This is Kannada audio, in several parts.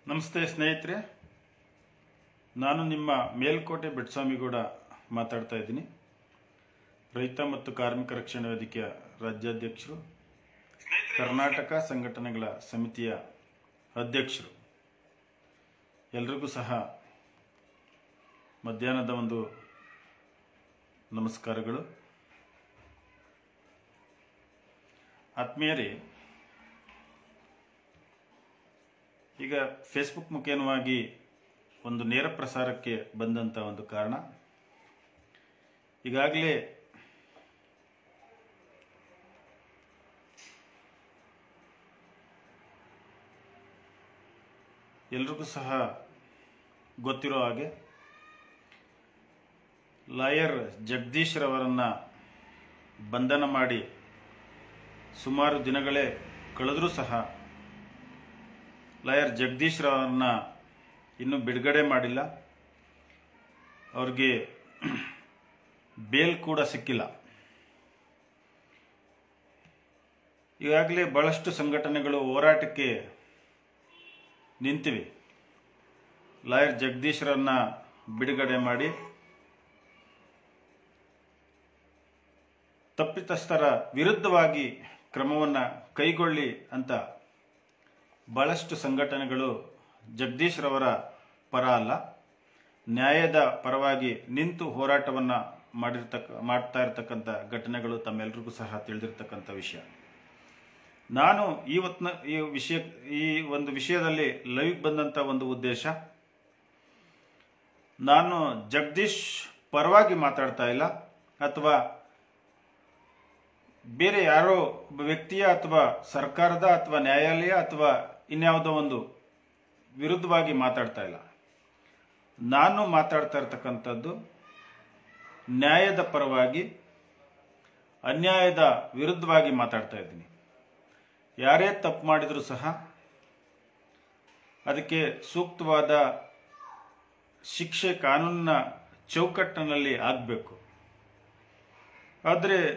ನಮಸ್ತೆ ಸ್ನೇಹಿತರೆ ನಾನು ನಿಮ್ಮ ಮೇಲ್ಕೋಟೆ ಬೆಟ್ಸ್ವಾಮಿಗೌಡ ಮಾತಾಡ್ತಾ ಇದ್ದೀನಿ ರೈತ ಮತ್ತು ಕಾರ್ಮಿಕ ರಕ್ಷಣಾ ವೇದಿಕೆಯ ರಾಜ್ಯಾಧ್ಯಕ್ಷರು ಕರ್ನಾಟಕ ಸಂಘಟನೆಗಳ ಸಮಿತಿಯ ಅಧ್ಯಕ್ಷರು ಎಲ್ರಿಗೂ ಸಹ ಮಧ್ಯಾಹ್ನದ ಒಂದು ನಮಸ್ಕಾರಗಳು ಆತ್ಮೀಯರೇ ಈಗ ಫೇಸ್ಬುಕ್ ಮುಖೇನವಾಗಿ ಒಂದು ನೇರ ಪ್ರಸಾರಕ್ಕೆ ಬಂದಂಥ ಒಂದು ಕಾರಣ ಈಗಾಗಲೇ ಎಲ್ರಿಗೂ ಸಹ ಗೊತ್ತಿರೋ ಹಾಗೆ ಲಾಯರ್ ಜಗದೀಶ್ ರವರನ್ನು ಬಂಧನ ಮಾಡಿ ಸುಮಾರು ದಿನಗಳೇ ಕಳೆದರೂ ಸಹ ಲಾಯರ್ ಜಗದೀಶ್ ರವರನ್ನ ಇನ್ನೂ ಬಿಡುಗಡೆ ಮಾಡಿಲ್ಲ ಅವ್ರಿಗೆ ಬೇಲ್ ಕೂಡ ಸಿಕ್ಕಿಲ್ಲ ಈಗಾಗಲೇ ಬಹಳಷ್ಟು ಸಂಘಟನೆಗಳು ಹೋರಾಟಕ್ಕೆ ನಿಂತಿವೆ ಲಾಯರ್ ಜಗದೀಶ್ರನ್ನ ಬಿಡುಗಡೆ ಮಾಡಿ ತಪ್ಪಿತಸ್ಥರ ವಿರುದ್ಧವಾಗಿ ಕ್ರಮವನ್ನು ಕೈಗೊಳ್ಳಿ ಅಂತ ಬಹಳಷ್ಟು ಸಂಘಟನೆಗಳು ಜಗದೀಶ್ ರವರ ಪರ ಅಲ್ಲ ನ್ಯಾಯದ ಪರವಾಗಿ ನಿಂತು ಹೋರಾಟವನ್ನು ಮಾಡಿರ್ತಕ್ಕ ಮಾಡ್ತಾ ಇರತಕ್ಕಂಥ ಘಟನೆಗಳು ತಮ್ಮೆಲ್ಲರಿಗೂ ಸಹ ತಿಳಿದಿರ್ತಕ್ಕಂಥ ವಿಷಯ ನಾನು ಇವತ್ತಿನ ಈ ವಿಷಯ ಈ ಒಂದು ವಿಷಯದಲ್ಲಿ ಲೈವ್ ಬಂದಂಥ ಒಂದು ಉದ್ದೇಶ ನಾನು ಜಗದೀಶ್ ಪರವಾಗಿ ಮಾತಾಡ್ತಾ ಇಲ್ಲ ಅಥವಾ ಬೇರೆ ಯಾರೋ ಒಬ್ಬ ವ್ಯಕ್ತಿಯ ಅಥವಾ ಸರ್ಕಾರದ ಅಥವಾ ನ್ಯಾಯಾಲಯ ಅಥವಾ ಇನ್ಯಾವುದೋ ಒಂದು ವಿರುದ್ಧವಾಗಿ ಮಾತಾಡ್ತಾ ಇಲ್ಲ ನಾನು ಮಾತಾಡ್ತಾ ಇರ್ತಕ್ಕಂಥದ್ದು ನ್ಯಾಯದ ಪರವಾಗಿ ಅನ್ಯಾಯದ ವಿರುದ್ಧವಾಗಿ ಮಾತಾಡ್ತಾ ಇದ್ದೀನಿ ಯಾರೇ ತಪ್ಪು ಮಾಡಿದರೂ ಸಹ ಅದಕ್ಕೆ ಸೂಕ್ತವಾದ ಶಿಕ್ಷೆ ಕಾನೂನಿನ ಚೌಕಟ್ಟಿನಲ್ಲಿ ಆಗಬೇಕು ಆದರೆ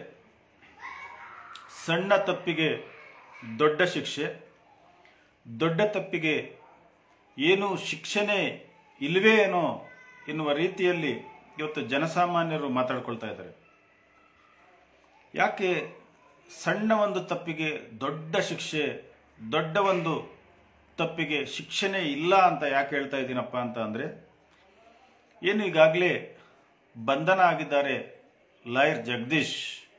ಸಣ್ಣ ತಪ್ಪಿಗೆ ದೊಡ್ಡ ಶಿಕ್ಷೆ ದೊಡ್ಡ ತಪ್ಪಿಗೆ ಏನು ಶಿಕ್ಷೆನೇ ಇಲ್ಲವೇ ಏನೋ ಎನ್ನುವ ರೀತಿಯಲ್ಲಿ ಇವತ್ತು ಜನಸಾಮಾನ್ಯರು ಮಾತಾಡ್ಕೊಳ್ತಾ ಇದ್ದಾರೆ ಯಾಕೆ ಸಣ್ಣ ಒಂದು ತಪ್ಪಿಗೆ ದೊಡ್ಡ ಶಿಕ್ಷೆ ದೊಡ್ಡ ಒಂದು ತಪ್ಪಿಗೆ ಶಿಕ್ಷೆನೇ ಇಲ್ಲ ಅಂತ ಯಾಕೆ ಹೇಳ್ತಾ ಇದ್ದೀನಪ್ಪ ಅಂತ ಅಂದರೆ ಏನು ಈಗಾಗಲೇ ಬಂಧನ ಆಗಿದ್ದಾರೆ ಲಾಯರ್ ಜಗದೀಶ್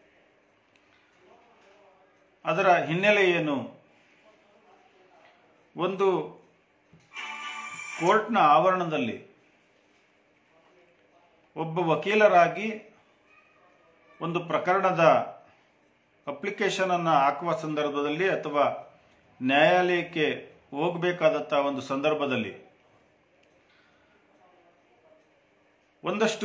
ಅದರ ಹಿನ್ನೆಲೆ ಏನು ಒಂದು ಕೋರ್ಟ್ನ ಆವರಣದಲ್ಲಿ ಒಬ್ಬ ವಕೀಲರಾಗಿ ಒಂದು ಪ್ರಕರಣದ ಅಪ್ಲಿಕೇಶನ್ ಅನ್ನು ಹಾಕುವ ಸಂದರ್ಭದಲ್ಲಿ ಅಥವಾ ನ್ಯಾಯಾಲಯಕ್ಕೆ ಹೋಗಬೇಕಾದಂಥ ಒಂದು ಸಂದರ್ಭದಲ್ಲಿ ಒಂದಷ್ಟು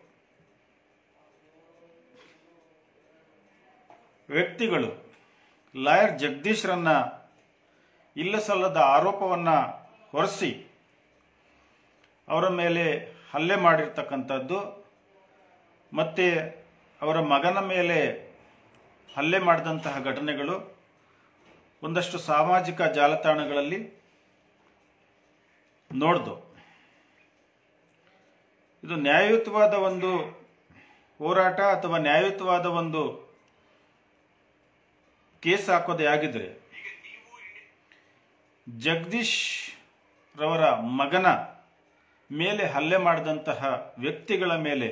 ವ್ಯಕ್ತಿಗಳು ಲಾಯರ್ ಜಗದೀಶ್ರನ್ನ ಇಲ್ಲ ಸಲ್ಲದ ಆರೋಪವನ್ನು ಹೊರಿಸಿ ಅವರ ಮೇಲೆ ಹಲ್ಲೆ ಮಾಡಿರ್ತಕ್ಕಂಥದ್ದು ಮತ್ತು ಅವರ ಮಗನ ಮೇಲೆ ಹಲ್ಲೆ ಮಾಡಿದಂತಹ ಘಟನೆಗಳು ಒಂದಷ್ಟು ಸಾಮಾಜಿಕ ಜಾಲತಾಣಗಳಲ್ಲಿ ನೋಡ್ದು ಇದು ನ್ಯಾಯಯುತವಾದ ಒಂದು ಹೋರಾಟ ಅಥವಾ ನ್ಯಾಯಯುತವಾದ ಒಂದು ಕೇಸ್ ಹಾಕೋದೇ ಆಗಿದ್ರೆ ಜಗದೀಶ್ ರವರ ಮಗನ ಮೇಲೆ ಹಲ್ಲೆ ಮಾಡಿದಂತಹ ವ್ಯಕ್ತಿಗಳ ಮೇಲೆ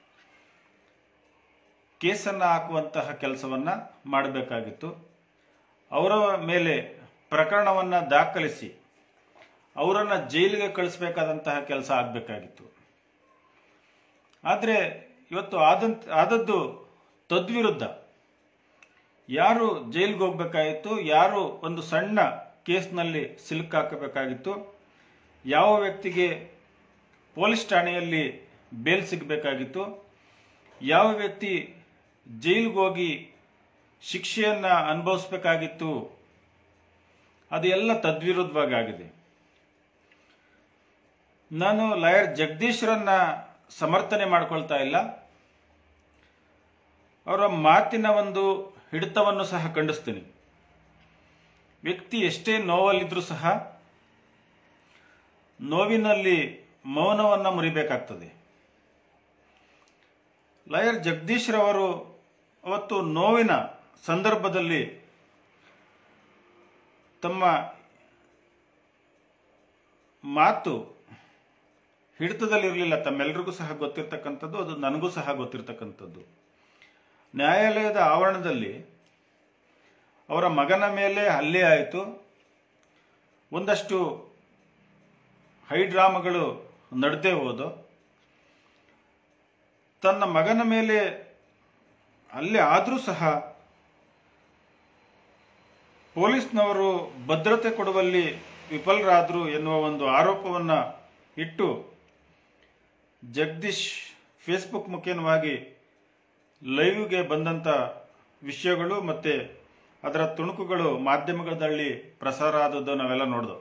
ಕೇಸನ್ನು ಹಾಕುವಂತಹ ಕೆಲಸವನ್ನು ಮಾಡಬೇಕಾಗಿತ್ತು ಅವರ ಮೇಲೆ ಪ್ರಕರಣವನ್ನು ದಾಖಲಿಸಿ ಅವರನ್ನು ಜೈಲಿಗೆ ಕಳಿಸ್ಬೇಕಾದಂತಹ ಕೆಲಸ ಆಗಬೇಕಾಗಿತ್ತು ಆದರೆ ಇವತ್ತು ಆದಂತ ಆದದ್ದು ತದ್ವಿರುದ್ಧ ಯಾರು ಜೈಲಿಗೆ ಹೋಗ್ಬೇಕಾಗಿತ್ತು ಯಾರು ಒಂದು ಸಣ್ಣ ಕೇಸ್ನಲ್ಲಿ ಸಿಲುಕ್ ಹಾಕಬೇಕಾಗಿತ್ತು ಯಾವ ವ್ಯಕ್ತಿಗೆ ಪೊಲೀಸ್ ಠಾಣೆಯಲ್ಲಿ ಬೇಲ್ ಸಿಗಬೇಕಾಗಿತ್ತು ಯಾವ ವ್ಯಕ್ತಿ ಜೈಲಿಗೆ ಹೋಗಿ ಶಿಕ್ಷೆಯನ್ನು ಅನುಭವಿಸ್ಬೇಕಾಗಿತ್ತು ಅದು ಎಲ್ಲ ತದ್ವಿರುದ್ಧವಾಗಿ ಆಗಿದೆ ನಾನು ಲಾಯರ್ ಜಗದೀಶ್ರನ್ನ ಸಮರ್ಥನೆ ಮಾಡ್ಕೊಳ್ತಾ ಇಲ್ಲ ಅವರ ಮಾತಿನ ಒಂದು ಹಿಡಿತವನ್ನು ಸಹ ಖಂಡಿಸ್ತೀನಿ ವ್ಯಕ್ತಿ ಎಷ್ಟೇ ನೋವಲ್ಲಿದ್ರೂ ಸಹ ನೋವಿನಲ್ಲಿ ಮೌನವನ್ನು ಮುರಿಬೇಕಾಗ್ತದೆ ಲಾಯರ್ ಜಗದೀಶ್ ರವರು ಅವತ್ತು ನೋವಿನ ಸಂದರ್ಭದಲ್ಲಿ ತಮ್ಮ ಮಾತು ಹಿಡಿತದಲ್ಲಿರಲಿಲ್ಲ ತಮ್ಮೆಲ್ಲರಿಗೂ ಸಹ ಗೊತ್ತಿರ್ತಕ್ಕಂಥದ್ದು ಅದು ನನಗೂ ಸಹ ಗೊತ್ತಿರ್ತಕ್ಕಂಥದ್ದು ನ್ಯಾಯಾಲಯದ ಆವರಣದಲ್ಲಿ ಅವರ ಮಗನ ಮೇಲೆ ಹಲ್ಲೆ ಆಯಿತು ಒಂದಷ್ಟು ಹೈಡ್ರಾಮಗಳು ನಡೆದೇ ಹೋದು ತನ್ನ ಮಗನ ಮೇಲೆ ಹಲ್ಲೆ ಆದರೂ ಸಹ ಪೊಲೀಸ್ನವರು ಭದ್ರತೆ ಕೊಡುವಲ್ಲಿ ವಿಫಲರಾದರು ಎನ್ನುವ ಒಂದು ಆರೋಪವನ್ನು ಇಟ್ಟು ಜಗದೀಶ್ ಫೇಸ್ಬುಕ್ ಮುಖೇನವಾಗಿ ಲೈವ್ಗೆ ಬಂದಂಥ ವಿಷಯಗಳು ಮತ್ತು ಅದರ ತುಣುಕುಗಳು ಮಾಧ್ಯಮಗಳಲ್ಲಿ ಪ್ರಸಾರ ಆದದ್ದು ನಾವೆಲ್ಲ ನೋಡಿದೋ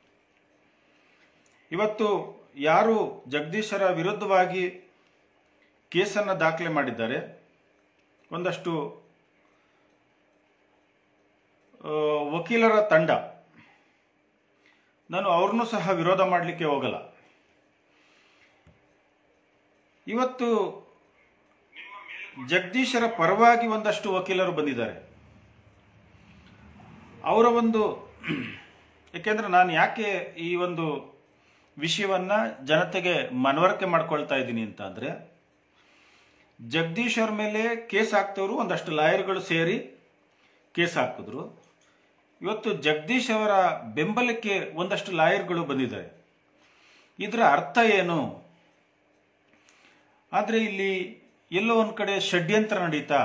ಇವತ್ತು ಯಾರು ಜಗದೀಶರ ವಿರುದ್ಧವಾಗಿ ಕೇಸನ್ನು ದಾಖಲೆ ಮಾಡಿದ್ದಾರೆ ಒಂದಷ್ಟು ಆ, ವಕೀಲರ ತಂಡ ನಾನು ಅವ್ರನ್ನೂ ಸಹ ವಿರೋಧ ಮಾಡಲಿಕ್ಕೆ ಹೋಗಲ್ಲ ಇವತ್ತು ಜಗದೀಶರ ಪರವಾಗಿ ಒಂದಷ್ಟು ವಕೀಲರು ಬಂದಿದ್ದಾರೆ ಅವರ ಒಂದು ಏಕೆಂದರೆ ನಾನು ಯಾಕೆ ಈ ಒಂದು ವಿಷಯವನ್ನ ಜನತೆಗೆ ಮನವರಿಕೆ ಮಾಡ್ಕೊಳ್ತಾ ಇದ್ದೀನಿ ಅಂತ ಅಂದರೆ ಜಗದೀಶ್ ಅವ್ರ ಮೇಲೆ ಕೇಸ್ ಹಾಕ್ತವ್ರು ಒಂದಷ್ಟು ಲಾಯರ್ಗಳು ಸೇರಿ ಕೇಸ್ ಹಾಕಿದ್ರು ಇವತ್ತು ಜಗದೀಶ್ ಅವರ ಬೆಂಬಲಕ್ಕೆ ಒಂದಷ್ಟು ಲಾಯರ್ಗಳು ಬಂದಿದ್ದಾರೆ ಇದರ ಅರ್ಥ ಏನು ಆದರೆ ಇಲ್ಲಿ ಎಲ್ಲೋ ಒಂದು ಕಡೆ ಷಡ್ಯಂತ್ರ ನಡೀತಾ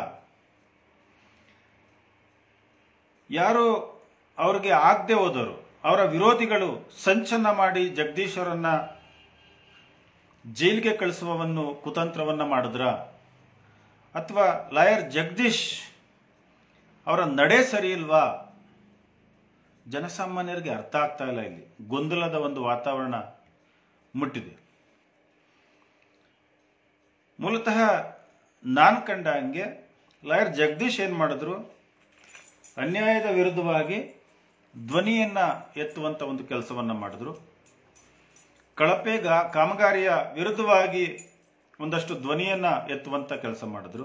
ಯಾರು ಅವ್ರಿಗೆ ಆಗದೆ ಹೋದವರು ಅವರ ವಿರೋಧಿಗಳು ಸಂಚನ್ನ ಮಾಡಿ ಜಗದೀಶ್ ಅವರನ್ನ ಜೈಲಿಗೆ ಕಳಿಸುವವನ್ನು ಕುತಂತ್ರವನ್ನ ಮಾಡಿದ್ರ ಅಥವಾ ಲಾಯರ್ ಜಗದೀಶ್ ಅವರ ನಡೆ ಸರಿ ಇಲ್ವಾ ಜನಸಾಮಾನ್ಯರಿಗೆ ಅರ್ಥ ಆಗ್ತಾ ಇಲ್ಲ ಇಲ್ಲಿ ಗೊಂದಲದ ಒಂದು ವಾತಾವರಣ ಮುಟ್ಟಿದೆ ಮೂಲತಃ ನಾನು ಕಂಡ ಹಂಗೆ ಲಾಯರ್ ಜಗದೀಶ್ ಏನು ಮಾಡಿದ್ರು ಅನ್ಯಾಯದ ವಿರುದ್ಧವಾಗಿ ಧ್ವನಿಯನ್ನ ಎತ್ತುವಂತ ಒಂದು ಕೆಲಸವನ್ನ ಮಾಡಿದ್ರು ಕಳಪೆ ಗಾ- ಕಾಮಗಾರಿಯ ವಿರುದ್ಧವಾಗಿ ಒಂದಷ್ಟು ಧ್ವನಿಯನ್ನ ಎತ್ತುವಂತ ಕೆಲಸ ಮಾಡಿದ್ರು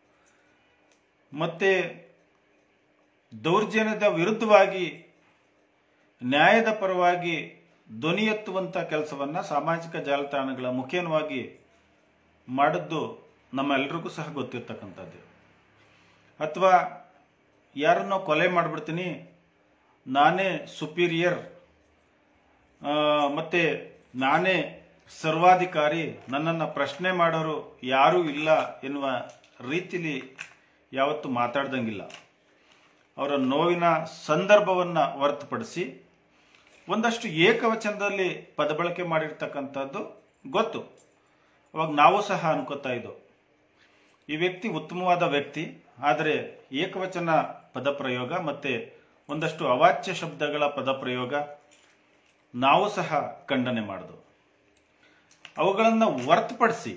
ಮತ್ತೆ ದೌರ್ಜನ್ಯದ ವಿರುದ್ಧವಾಗಿ ನ್ಯಾಯದ ಪರವಾಗಿ ಧ್ವನಿ ಎತ್ತುವಂತ ಕೆಲಸವನ್ನ ಸಾಮಾಜಿಕ ಜಾಲತಾಣಗಳ ಮುಖೇನವಾಗಿ ಮಾಡಿದ್ದು ನಮ್ಮೆಲ್ರಿಗೂ ಸಹ ಗೊತ್ತಿರ್ತಕ್ಕಂಥದ್ದು ಅಥವಾ ಯಾರನ್ನೋ ಕೊಲೆ ಮಾಡಿಬಿಡ್ತೀನಿ ನಾನೇ ಸುಪೀರಿಯರ್ ಮತ್ತೆ ನಾನೇ ಸರ್ವಾಧಿಕಾರಿ ನನ್ನನ್ನು ಪ್ರಶ್ನೆ ಮಾಡೋರು ಯಾರೂ ಇಲ್ಲ ಎನ್ನುವ ರೀತಿಲಿ ಯಾವತ್ತೂ ಮಾತಾಡ್ದಂಗಿಲ್ಲ ಅವರ ನೋವಿನ ಸಂದರ್ಭವನ್ನು ಹೊರತುಪಡಿಸಿ ಒಂದಷ್ಟು ಏಕವಚನದಲ್ಲಿ ಪದಬಳಕೆ ಮಾಡಿರ್ತಕ್ಕಂಥದ್ದು ಗೊತ್ತು ಅವಾಗ ನಾವು ಸಹ ಅನ್ಕೋತಾ ಇದ್ದೋ ಈ ವ್ಯಕ್ತಿ ಉತ್ತಮವಾದ ವ್ಯಕ್ತಿ ಆದರೆ ಏಕವಚನ ಪದಪ್ರಯೋಗ ಮತ್ತೆ ಒಂದಷ್ಟು ಅವಾಚ್ಯ ಶಬ್ದಗಳ ಪದಪ್ರಯೋಗ ನಾವು ಸಹ ಖಂಡನೆ ಮಾಡಿದ್ವು ಅವುಗಳನ್ನು ಹೊರತುಪಡಿಸಿ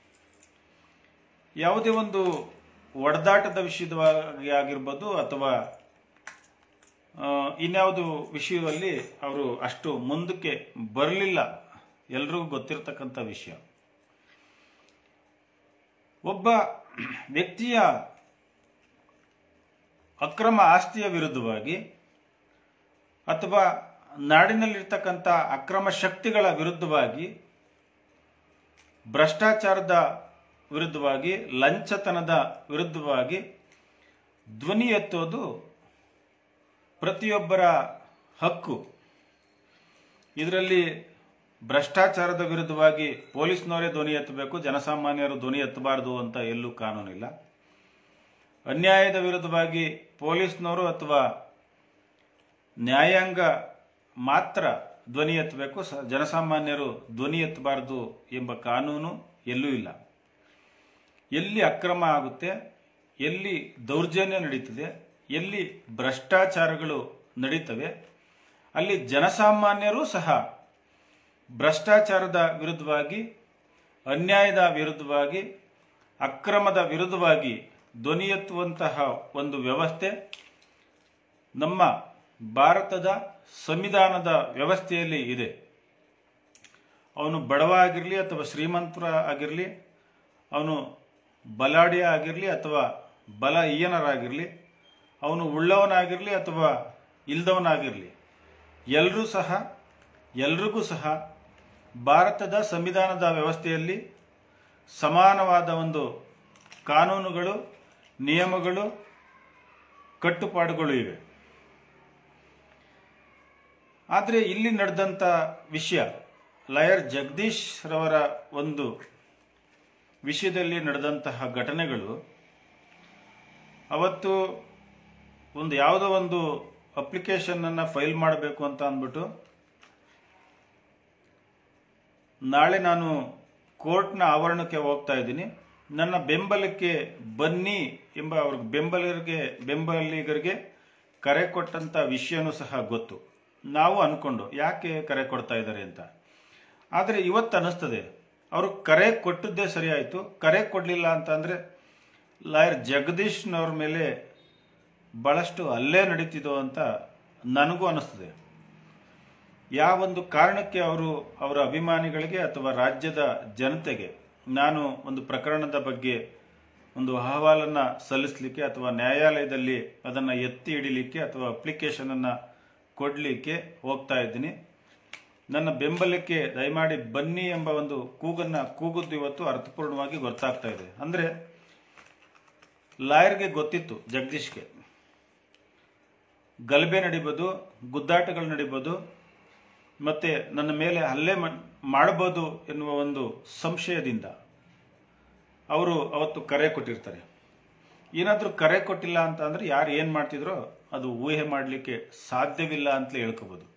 ಯಾವುದೇ ಒಂದು ಒಡೆದಾಟದ ವಿಷಯವಾಗಿ ಆಗಿರ್ಬೋದು ಅಥವಾ ಆ, ಇನ್ಯಾವುದು ವಿಷಯದಲ್ಲಿ ಅವರು ಅಷ್ಟು ಮುಂದಕ್ಕೆ ಬರಲಿಲ್ಲ ಎಲ್ರಿಗೂ ಗೊತ್ತಿರತಕ್ಕಂಥ ವಿಷಯ ಒಬ್ಬ ವ್ಯಕ್ತಿಯ ಅಕ್ರಮ ಆಸ್ತಿಯ ವಿರುದ್ಧವಾಗಿ ಅಥವಾ ನಾಡಿನಲ್ಲಿರ್ತಕ್ಕಂಥ ಅಕ್ರಮ ಶಕ್ತಿಗಳ ವಿರುದ್ಧವಾಗಿ ಭ್ರಷ್ಟಾಚಾರದ ವಿರುದ್ಧವಾಗಿ ಲಂಚತನದ ವಿರುದ್ಧವಾಗಿ ಧ್ವನಿ ಎತ್ತೋದು ಪ್ರತಿಯೊಬ್ಬರ ಹಕ್ಕು ಇದರಲ್ಲಿ ಭ್ರಷ್ಟಾಚಾರದ ವಿರುದ್ಧವಾಗಿ ಪೊಲೀಸ್ನವರೇ ಧ್ವನಿ ಎತ್ತಬೇಕು ಜನಸಾಮಾನ್ಯರು ಧ್ವನಿ ಎತ್ತಬಾರದು ಅಂತ ಎಲ್ಲೂ ಕಾನೂನಿಲ್ಲ ಅನ್ಯಾಯದ ವಿರುದ್ಧವಾಗಿ ಪೊಲೀಸ್ನವರು ಅಥವಾ ನ್ಯಾಯಾಂಗ ಮಾತ್ರ ಧ್ವನಿ ಎತ್ತಬೇಕು ಸ ಜನಸಾಮಾನ್ಯರು ಧ್ವನಿ ಎತ್ತಬಾರದು ಎಂಬ ಕಾನೂನು ಎಲ್ಲೂ ಇಲ್ಲ ಎಲ್ಲಿ ಅಕ್ರಮ ಆಗುತ್ತೆ ಎಲ್ಲಿ ದೌರ್ಜನ್ಯ ನಡೀತದೆ ಎಲ್ಲಿ ಭ್ರಷ್ಟಾಚಾರಗಳು ನಡೀತವೆ ಅಲ್ಲಿ ಜನಸಾಮಾನ್ಯರು ಸಹ ಭ್ರಷ್ಟಾಚಾರದ ವಿರುದ್ಧವಾಗಿ ಅನ್ಯಾಯದ ವಿರುದ್ಧವಾಗಿ ಅಕ್ರಮದ ವಿರುದ್ಧವಾಗಿ ಧ್ವನಿ ಎತ್ತುವಂತಹ ಒಂದು ವ್ಯವಸ್ಥೆ ನಮ್ಮ ಭಾರತದ ಸಂವಿಧಾನದ ವ್ಯವಸ್ಥೆಯಲ್ಲಿ ಇದೆ ಅವನು ಬಡವ ಆಗಿರಲಿ ಅಥವಾ ಶ್ರೀಮಂತರ ಆಗಿರಲಿ ಅವನು ಬಲಾಢ್ಯ ಆಗಿರಲಿ ಅಥವಾ ಬಲ ಈಯನರಾಗಿರಲಿ ಅವನು ಉಳ್ಳವನಾಗಿರಲಿ ಅಥವಾ ಇಲ್ದವನಾಗಿರಲಿ ಎಲ್ಲರೂ ಸಹ ಎಲ್ರಿಗೂ ಸಹ ಭಾರತದ ಸಂವಿಧಾನದ ವ್ಯವಸ್ಥೆಯಲ್ಲಿ ಸಮಾನವಾದ ಒಂದು ಕಾನೂನುಗಳು ನಿಯಮಗಳು ಕಟ್ಟುಪಾಡುಗಳು ಇವೆ ಆದರೆ ಇಲ್ಲಿ ನಡೆದಂಥ ವಿಷಯ ಲಾಯರ್ ಜಗದೀಶ್ ರವರ ಒಂದು ವಿಷಯದಲ್ಲಿ ನಡೆದಂತಹ ಘಟನೆಗಳು ಅವತ್ತು ಒಂದು ಯಾವುದೋ ಒಂದು ಅಪ್ಲಿಕೇಶನನ್ನು ಫೈಲ್ ಮಾಡಬೇಕು ಅಂತ ಅಂದ್ಬಿಟ್ಟು ನಾಳೆ ನಾನು ಕೋರ್ಟ್ನ ಆವರಣಕ್ಕೆ ಹೋಗ್ತಾ ಇದ್ದೀನಿ ನನ್ನ ಬೆಂಬಲಕ್ಕೆ ಬನ್ನಿ ಎಂಬ ಅವ್ರ ಬೆಂಬಲಿಗರಿಗೆ ಬೆಂಬಲಿಗರಿಗೆ ಕರೆ ಕೊಟ್ಟಂಥ ವಿಷಯನೂ ಸಹ ಗೊತ್ತು ನಾವು ಅನ್ಕೊಂಡು ಯಾಕೆ ಕರೆ ಕೊಡ್ತಾ ಇದ್ದಾರೆ ಅಂತ ಆದರೆ ಇವತ್ತು ಅನ್ನಿಸ್ತದೆ ಅವರು ಕರೆ ಕೊಟ್ಟದ್ದೇ ಸರಿ ಆಯಿತು ಕರೆ ಕೊಡಲಿಲ್ಲ ಅಂತಂದರೆ ಲಾಯರ್ ಜಗದೀಶ್ನವ್ರ ಮೇಲೆ ಭಾಳಷ್ಟು ಹಲ್ಲೆ ನಡೀತಿದೋ ಅಂತ ನನಗೂ ಅನ್ನಿಸ್ತದೆ ಯಾವೊಂದು ಕಾರಣಕ್ಕೆ ಅವರು ಅವರ ಅಭಿಮಾನಿಗಳಿಗೆ ಅಥವಾ ರಾಜ್ಯದ ಜನತೆಗೆ ನಾನು ಒಂದು ಪ್ರಕರಣದ ಬಗ್ಗೆ ಒಂದು ಅಹವಾಲನ್ನು ಸಲ್ಲಿಸಲಿಕ್ಕೆ ಅಥವಾ ನ್ಯಾಯಾಲಯದಲ್ಲಿ ಅದನ್ನು ಎತ್ತಿ ಹಿಡಿಲಿಕ್ಕೆ ಅಥವಾ ಅಪ್ಲಿಕೇಶನನ್ನು ಕೊಡಲಿಕ್ಕೆ ಹೋಗ್ತಾ ಇದ್ದೀನಿ ನನ್ನ ಬೆಂಬಲಕ್ಕೆ ದಯಮಾಡಿ ಬನ್ನಿ ಎಂಬ ಒಂದು ಕೂಗನ್ನು ಕೂಗುದ್ದು ಇವತ್ತು ಅರ್ಥಪೂರ್ಣವಾಗಿ ಗೊತ್ತಾಗ್ತಾ ಇದೆ ಅಂದರೆ ಲಾಯರ್ಗೆ ಗೊತ್ತಿತ್ತು ಜಗದೀಶ್ಗೆ ಗಲಭೆ ನಡಿಬೋದು ಗುದ್ದಾಟಗಳು ನಡಿಬೋದು ಮತ್ತು ನನ್ನ ಮೇಲೆ ಹಲ್ಲೆ ಮಾಡಬಹುದು ಎನ್ನುವ ಒಂದು ಸಂಶಯದಿಂದ ಅವರು ಅವತ್ತು ಕರೆ ಕೊಟ್ಟಿರ್ತಾರೆ ಏನಾದರೂ ಕರೆ ಕೊಟ್ಟಿಲ್ಲ ಅಂತ ಅಂದರೆ ಯಾರು ಏನು ಮಾಡ್ತಿದ್ರೋ ಅದು ಊಹೆ ಮಾಡಲಿಕ್ಕೆ ಸಾಧ್ಯವಿಲ್ಲ ಅಂತಲೇ ಹೇಳ್ಕೋಬೋದು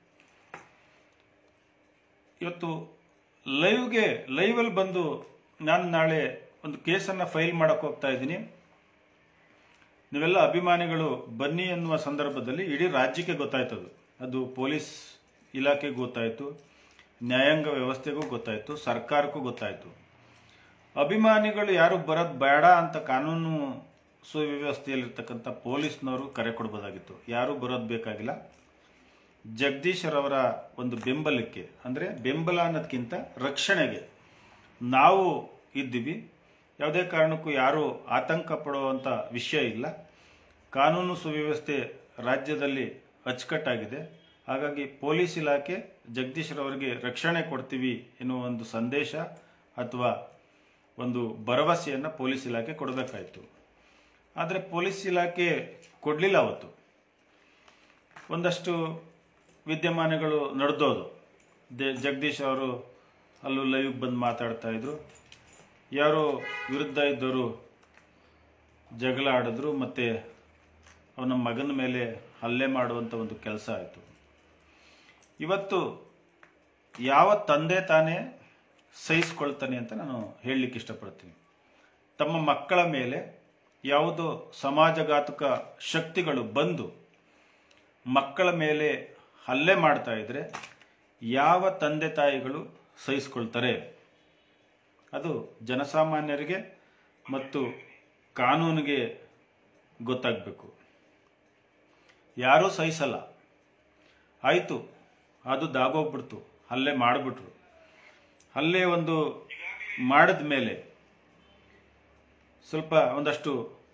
ಇವತ್ತು ಲೈವ್ಗೆ ಲೈವಲ್ಲಿ ಬಂದು ನಾನು ನಾಳೆ ಒಂದು ಕೇಸನ್ನು ಫೈಲ್ ಮಾಡೋಕ್ಕೆ ಹೋಗ್ತಾ ಇದ್ದೀನಿ ನೀವೆಲ್ಲ ಅಭಿಮಾನಿಗಳು ಬನ್ನಿ ಎನ್ನುವ ಸಂದರ್ಭದಲ್ಲಿ ಇಡೀ ರಾಜ್ಯಕ್ಕೆ ಗೊತ್ತಾಯ್ತದು ಅದು ಪೊಲೀಸ್ ಇಲಾಖೆಗೂ ಗೊತ್ತಾಯಿತು ನ್ಯಾಯಾಂಗ ವ್ಯವಸ್ಥೆಗೂ ಗೊತ್ತಾಯಿತು ಸರ್ಕಾರಕ್ಕೂ ಗೊತ್ತಾಯಿತು ಅಭಿಮಾನಿಗಳು ಯಾರು ಬರೋದು ಬೇಡ ಅಂತ ಕಾನೂನು ಸುವ್ಯವಸ್ಥೆಯಲ್ಲಿರ್ತಕ್ಕಂಥ ಪೊಲೀಸ್ನವರು ಕರೆ ಕೊಡ್ಬೋದಾಗಿತ್ತು ಯಾರೂ ಬರೋದು ಬೇಕಾಗಿಲ್ಲ ಜಗದೀಶರವರ ಒಂದು ಬೆಂಬಲಕ್ಕೆ ಅಂದರೆ ಬೆಂಬಲ ಅನ್ನೋದಕ್ಕಿಂತ ರಕ್ಷಣೆಗೆ ನಾವು ಇದ್ದೀವಿ ಯಾವುದೇ ಕಾರಣಕ್ಕೂ ಯಾರೂ ಆತಂಕ ಪಡುವಂಥ ವಿಷಯ ಇಲ್ಲ ಕಾನೂನು ಸುವ್ಯವಸ್ಥೆ ರಾಜ್ಯದಲ್ಲಿ ಅಚ್ಚುಕಟ್ಟಾಗಿದೆ ಹಾಗಾಗಿ ಪೊಲೀಸ್ ಇಲಾಖೆ ಜಗದೀಶ್ರವರಿಗೆ ರಕ್ಷಣೆ ಕೊಡ್ತೀವಿ ಎನ್ನುವ ಒಂದು ಸಂದೇಶ ಅಥವಾ ಒಂದು ಭರವಸೆಯನ್ನು ಪೊಲೀಸ್ ಇಲಾಖೆ ಕೊಡಬೇಕಾಯಿತು ಆದರೆ ಪೊಲೀಸ್ ಇಲಾಖೆ ಕೊಡಲಿಲ್ಲ ಅವತ್ತು ಒಂದಷ್ಟು ವಿದ್ಯಮಾನಗಳು ನಡೆದೋದು ದೆ ಜಗದೀಶ್ ಅವರು ಅಲ್ಲೂ ಲೈವ್ ಬಂದು ಮಾತಾಡ್ತಾ ಇದ್ರು ಯಾರೋ ವಿರುದ್ಧ ಇದ್ದವರು ಜಗಳ ಆಡಿದ್ರು ಮತ್ತು ಅವನ ಮಗನ ಮೇಲೆ ಹಲ್ಲೆ ಮಾಡುವಂಥ ಒಂದು ಕೆಲಸ ಆಯಿತು ಇವತ್ತು ಯಾವ ತಂದೆ ತಾನೇ ಸಹಿಸ್ಕೊಳ್ತಾನೆ ಅಂತ ನಾನು ಹೇಳಲಿಕ್ಕೆ ಇಷ್ಟಪಡ್ತೀನಿ ತಮ್ಮ ಮಕ್ಕಳ ಮೇಲೆ ಯಾವುದೋ ಸಮಾಜಘಾತುಕ ಶಕ್ತಿಗಳು ಬಂದು ಮಕ್ಕಳ ಮೇಲೆ ಹಲ್ಲೆ ಮಾಡ್ತಾ ಇದ್ರೆ ಯಾವ ತಂದೆ ತಾಯಿಗಳು ಸಹಿಸ್ಕೊಳ್ತಾರೆ ಅದು ಜನಸಾಮಾನ್ಯರಿಗೆ ಮತ್ತು ಕಾನೂನಿಗೆ ಗೊತ್ತಾಗಬೇಕು ಯಾರೂ ಸಹಿಸಲ್ಲ ಆಯಿತು ಅದು ದಾಗೋಗ್ಬಿಡ್ತು ಹಲ್ಲೆ ಮಾಡಿಬಿಟ್ರು ಹಲ್ಲೆ ಒಂದು ಮಾಡಿದ ಮೇಲೆ ಸ್ವಲ್ಪ ಒಂದಷ್ಟು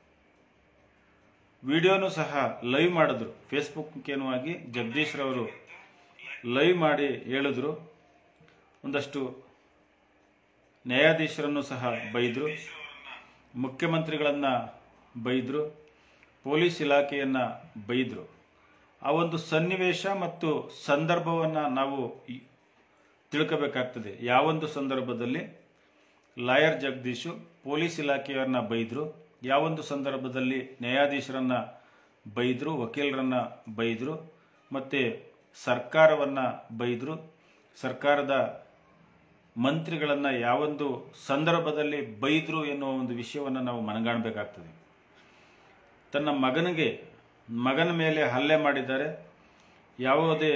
ವಿಡಿಯೋನು ಸಹ ಲೈವ್ ಮಾಡಿದ್ರು ಫೇಸ್ಬುಕ್ಕೇನೂ ಆಗಿ ಜಗದೀಶ್ರವರು ಲೈವ್ ಮಾಡಿ ಹೇಳಿದ್ರು ಒಂದಷ್ಟು ನ್ಯಾಯಾಧೀಶರನ್ನು ಸಹ ಬೈದರು ಮುಖ್ಯಮಂತ್ರಿಗಳನ್ನು ಬೈದರು ಪೊಲೀಸ್ ಇಲಾಖೆಯನ್ನು ಬೈದರು ಆ ಒಂದು ಸನ್ನಿವೇಶ ಮತ್ತು ಸಂದರ್ಭವನ್ನು ನಾವು ಈ- ತಿಳ್ಕೋಬೇಕಾಗ್ತದೆ ಯಾವೊಂದು ಸಂದರ್ಭದಲ್ಲಿ ಲಾಯರ್ ಜಗದೀಶು ಪೊಲೀಸ್ ಇಲಾಖೆಯವ್ರನ್ನ ಬೈದರು ಯಾವೊಂದು ಸಂದರ್ಭದಲ್ಲಿ ನ್ಯಾಯಾಧೀಶರನ್ನ ಬೈದರು ವಕೀಲರನ್ನ ಬೈದರು ಮತ್ತು ಸರ್ಕಾರವನ್ನು ಬೈದರು ಸರ್ಕಾರದ ಮಂತ್ರಿಗಳನ್ನು ಯಾವೊಂದು ಸಂದರ್ಭದಲ್ಲಿ ಬೈದರು ಎನ್ನುವ ಒಂದು ವಿಷಯವನ್ನು ನಾವು ಮನಗಾಣಬೇಕಾಗ್ತದೆ ತನ್ನ ಮಗನಿಗೆ ಮಗನ ಮೇಲೆ ಹಲ್ಲೆ ಮಾಡಿದ್ದಾರೆ ಯಾವುದೇ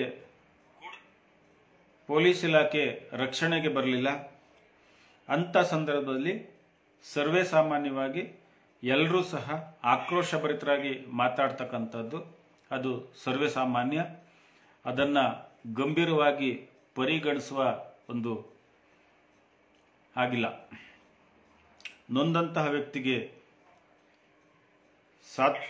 ಪೊಲೀಸ್ ಇಲಾಖೆ ರಕ್ಷಣೆಗೆ ಬರಲಿಲ್ಲ ಅಂಥ ಸಂದರ್ಭದಲ್ಲಿ ಸರ್ವೇ ಸಾಮಾನ್ಯವಾಗಿ ಎಲ್ಲರೂ ಸಹ ಆಕ್ರೋಶಭರಿತರಾಗಿ ಮಾತಾಡ್ತಕ್ಕಂಥದ್ದು ಅದು ಸರ್ವೇ ಸಾಮಾನ್ಯ ಅದನ್ನು ಗಂಭೀರವಾಗಿ ಪರಿಗಣಿಸುವ ಒಂದು ಆಗಿಲ್ಲ ನೊಂದಂತಹ ವ್ಯಕ್ತಿಗೆ ಸಾತ್